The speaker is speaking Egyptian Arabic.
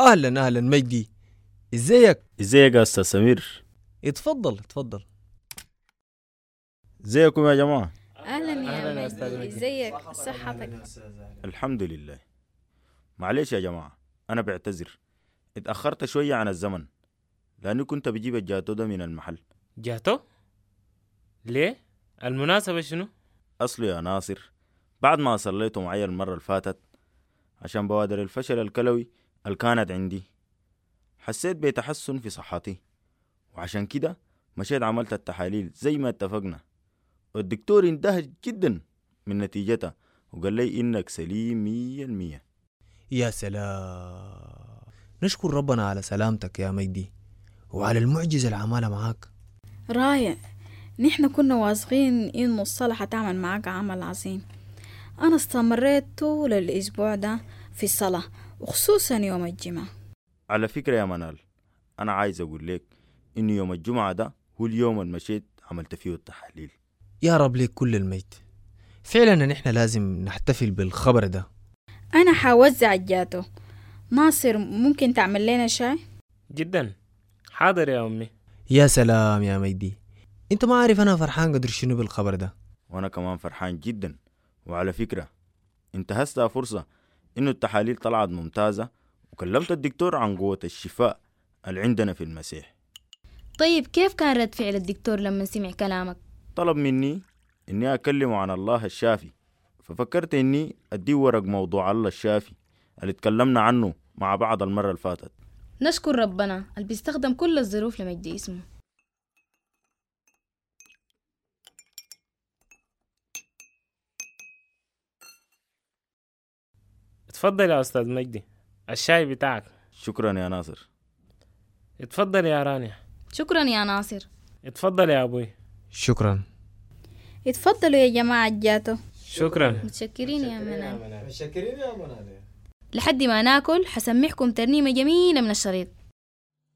اهلا اهلا مجدي ازيك ازيك يا استاذ سمير اتفضل اتفضل ازيكم يا جماعه اهلا أهلاً يا يا أستاذ مجدي مجدي. ازيك صحتك الحمد لله معلش يا جماعه انا بعتذر اتاخرت شويه عن الزمن لاني كنت بجيب الجاتو ده من المحل جاتو ليه المناسبة شنو اصله يا ناصر بعد ما صليته معي المره اللي فاتت عشان بوادر الفشل الكلوي اللي كانت عندي حسيت بتحسن في صحتي وعشان كده مشيت عملت التحاليل زي ما اتفقنا والدكتور اندهش جدا من نتيجتها وقال لي انك سليم مية المية يا سلام نشكر ربنا على سلامتك يا مجدي وعلى المعجزة اللي عملها معاك رائع نحن كنا واثقين انه الصلاة حتعمل معاك عمل عظيم انا استمريت طول الاسبوع ده في الصلاة وخصوصا يوم الجمعة على فكرة يا منال أنا عايز أقول لك إن يوم الجمعة ده هو اليوم اللي مشيت عملت فيه التحاليل يا رب ليك كل المجد فعلا نحن لازم نحتفل بالخبر ده انا حوزع الجاتو ناصر ممكن تعمل لنا شاي جدا حاضر يا أمي يا سلام يا مجدي انت ما عارف انا فرحان قدر شنو بالخبر ده وأنا كمان فرحان جدا وعلى فكرة انتهزتها فرصة إنه التحاليل طلعت ممتازة وكلمت الدكتور عن قوة الشفاء اللي عندنا في المسيح طيب كيف كان رد فعل الدكتور لما سمع كلامك؟ طلب مني إني أكلمه عن الله الشافي ففكرت إني أديه ورق موضوع الله الشافي اللي اتكلمنا عنه مع بعض المرة اللي فاتت نشكر ربنا اللي بيستخدم كل الظروف لمجد اسمه اتفضل يا أستاذ مجدي الشاي بتاعك شكرا يا ناصر اتفضل يا رانيا شكرا يا ناصر اتفضل يا أبوي شكرا اتفضلوا يا جماعة الجاتو شكرا متشكرين يا منال متشكرين يا منال لحد ما ناكل حسمعكم ترنيمة جميلة من الشريط